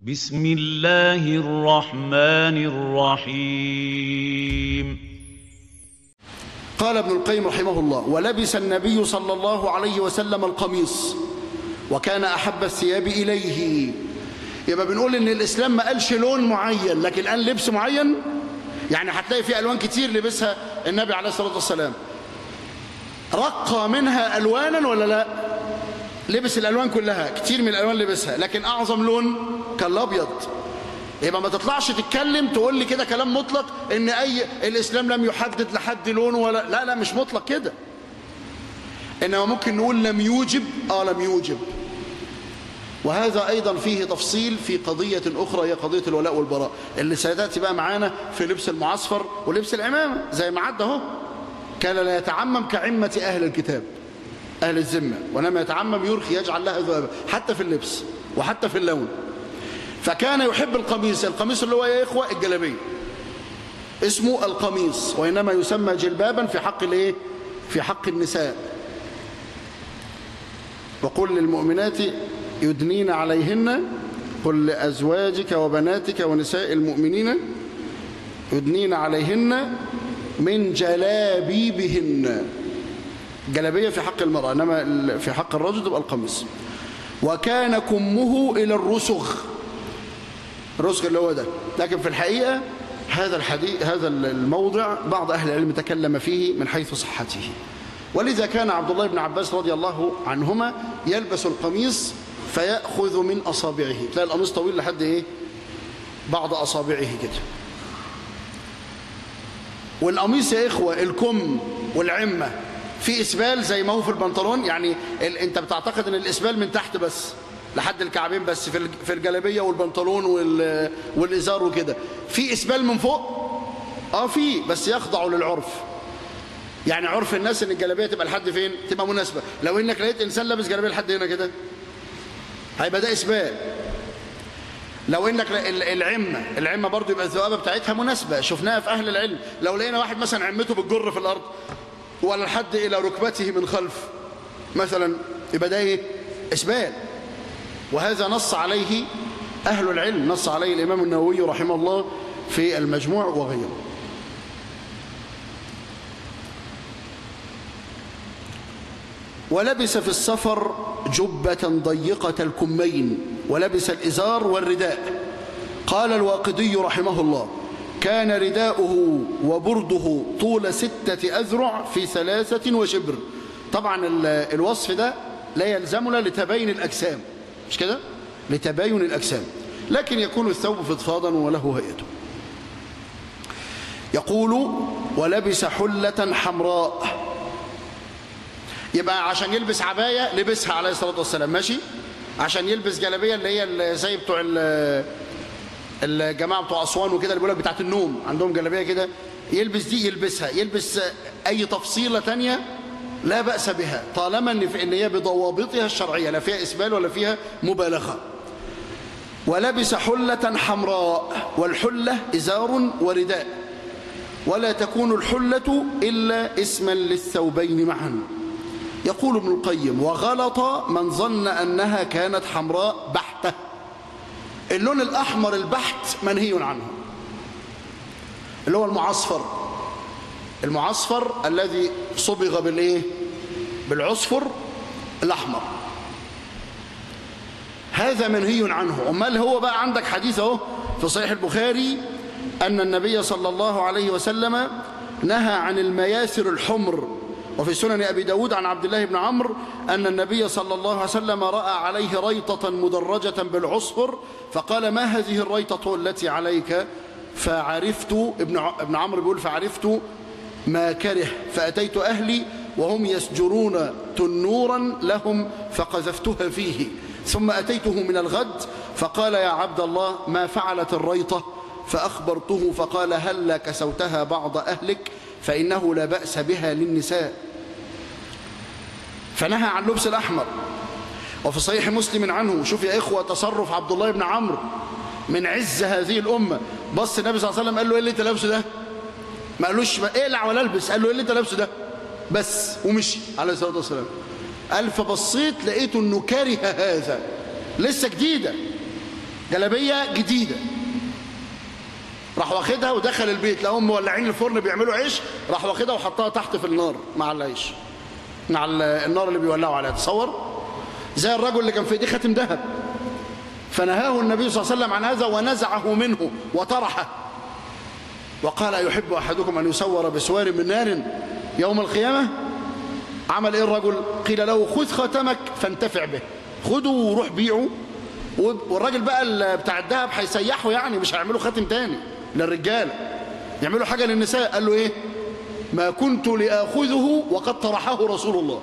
بسم الله الرحمن الرحيم قال ابن القيم رحمه الله ولبس النبي صلى الله عليه وسلم القميص وكان أحب الثياب إليه يبقى بنقول إن الإسلام ما قالش لون معين لكن الآن لبس معين يعني هتلاقي في ألوان كتير لبسها النبي عليه الصلاة والسلام رقى منها ألوانا ولا لا لبس الألوان كلها كتير من الألوان لبسها لكن أعظم لون كان الأبيض يبقى ما تطلعش تتكلم تقول لي كده كلام مطلق ان اي الاسلام لم يحدد لحد لونه ولا لا لا مش مطلق كده انما ممكن نقول لم يوجب اه لم يوجب وهذا ايضا فيه تفصيل في قضيه اخرى هي قضيه الولاء والبراء اللي سياتي بقى معانا في لبس المعصفر ولبس العمامه زي ما عدى اهو كان لا يتعمم كعمه اهل الكتاب اهل الذمه ولما يتعمم يرخي يجعل لها ذهبا حتى في اللبس وحتى في اللون فكان يحب القميص القميص اللي هو يا إخوة الجلبية اسمه القميص وإنما يسمى جلبابا في حق الايه في حق النساء وقل للمؤمنات يدنين عليهن قل لأزواجك وبناتك ونساء المؤمنين يدنين عليهن من جلابيبهن جلبية في حق المرأة إنما في حق الرجل تبقى القميص وكان كمه إلى الرسغ الرسغ اللي هو ده لكن في الحقيقة هذا الحديث هذا الموضع بعض أهل العلم تكلم فيه من حيث صحته ولذا كان عبد الله بن عباس رضي الله عنهما يلبس القميص فيأخذ من أصابعه تلاقي القميص طويل لحد إيه بعض أصابعه كده والقميص يا إخوة الكم والعمة في إسبال زي ما هو في البنطلون يعني ال... أنت بتعتقد أن الإسبال من تحت بس لحد الكعبين بس في في الجلابيه والبنطلون وال... والازار وكده في اسبال من فوق اه في بس يخضع للعرف يعني عرف الناس ان الجلابيه تبقى لحد فين تبقى مناسبه لو انك لقيت انسان لابس جلابيه لحد هنا كده هيبقى ده اسبال لو انك العمه العمه برضو يبقى الذؤابه بتاعتها مناسبه شفناها في اهل العلم لو لقينا واحد مثلا عمته بتجر في الارض ولا لحد الى ركبته من خلف مثلا يبقى ده ايه اسبال وهذا نص عليه أهل العلم نص عليه الإمام النووي رحمه الله في المجموع وغيره ولبس في السفر جبة ضيقة الكمين ولبس الإزار والرداء قال الواقدي رحمه الله كان رداؤه وبرده طول ستة أذرع في ثلاثة وشبر طبعا الوصف ده لا يلزمنا لتبين الأجسام مش كده لتباين الأجسام لكن يكون الثوب فضفاضا وله هيئته يقول ولبس حلة حمراء يبقى عشان يلبس عباية لبسها عليه الصلاة والسلام ماشي عشان يلبس جلابية اللي هي زي بتوع الجماعة بتوع أسوان وكده اللي بيقول لك بتاعت النوم عندهم جلابية كده يلبس دي يلبسها يلبس أي تفصيلة تانية لا بأس بها طالما ان هي بضوابطها الشرعية لا فيها إسبال ولا فيها مبالغة ولبس حلة حمراء والحلة إزار ورداء ولا تكون الحلة إلا اسما للثوبين معا يقول ابن القيم وغلط من ظن أنها كانت حمراء بحتة اللون الأحمر البحت منهي عنه اللي هو المعصفر المعصفر الذي صبغ بالايه بالعصفر الاحمر هذا منهي عنه امال هو بقى عندك حديث اهو في صحيح البخاري ان النبي صلى الله عليه وسلم نهى عن المياسر الحمر وفي سنن ابي داود عن عبد الله بن عمرو ان النبي صلى الله عليه وسلم راى عليه ريطه مدرجه بالعصفر فقال ما هذه الريطه التي عليك فعرفت ابن ابن عمرو بيقول فعرفت ما كره فأتيت أهلي وهم يسجرون تنورا لهم فقذفتها فيه ثم أتيته من الغد فقال يا عبد الله ما فعلت الريطة فأخبرته فقال هل كسوتها بعض أهلك فإنه لا بأس بها للنساء فنهى عن لبس الأحمر وفي صحيح مسلم عنه شوف يا إخوة تصرف عبد الله بن عمرو من عز هذه الأمة بص النبي صلى الله عليه وسلم قال له إيه اللي أنت لابسه ده ما قالوش اقلع ولا البس قال له ايه اللي انت لابسه ده بس ومشي عليه الصلاه والسلام قال فبصيت لقيته انه كره هذا لسه جديده جلابيه جديده راح واخدها ودخل البيت لقوا مولعين الفرن بيعملوا عيش راح واخدها وحطها تحت في النار مع العيش مع النار اللي بيولعوا عليها تصور زي الرجل اللي كان في ايديه خاتم ذهب فنهاه النبي صلى الله عليه وسلم عن هذا ونزعه منه وطرحه وقال يحب أحدكم أن يسور بسوار من نار يوم القيامة عمل إيه الرجل قيل له خذ ختمك فانتفع به خده وروح بيعه والراجل بقى بتاع الذهب هيسيحه يعني مش هيعملوا خاتم تاني للرجال يعملوا حاجة للنساء قال له إيه ما كنت لآخذه وقد طرحه رسول الله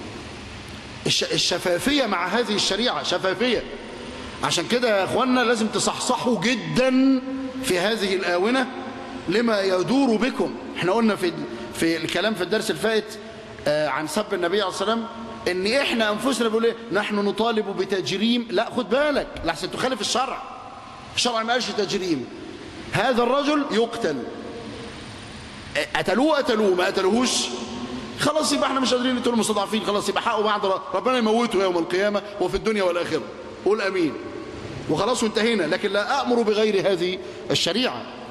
الشفافية مع هذه الشريعة شفافية عشان كده يا اخوانا لازم تصحصحوا جدا في هذه الآونة لما يدور بكم احنا قلنا في في الكلام في الدرس الفائت آه عن سب النبي عليه الصلاة والسلام ان احنا انفسنا بنقول ايه نحن نطالب بتجريم لا خد بالك لحسن تخالف الشرع الشرع ما قالش تجريم هذا الرجل يقتل قتلوه قتلوه ما قتلوهوش خلاص يبقى احنا مش قادرين نقتل المستضعفين خلاص يبقى حقه بعد ربنا يموته يوم القيامة وفي الدنيا والآخرة قول امين وخلاص وانتهينا لكن لا أأمر بغير هذه الشريعة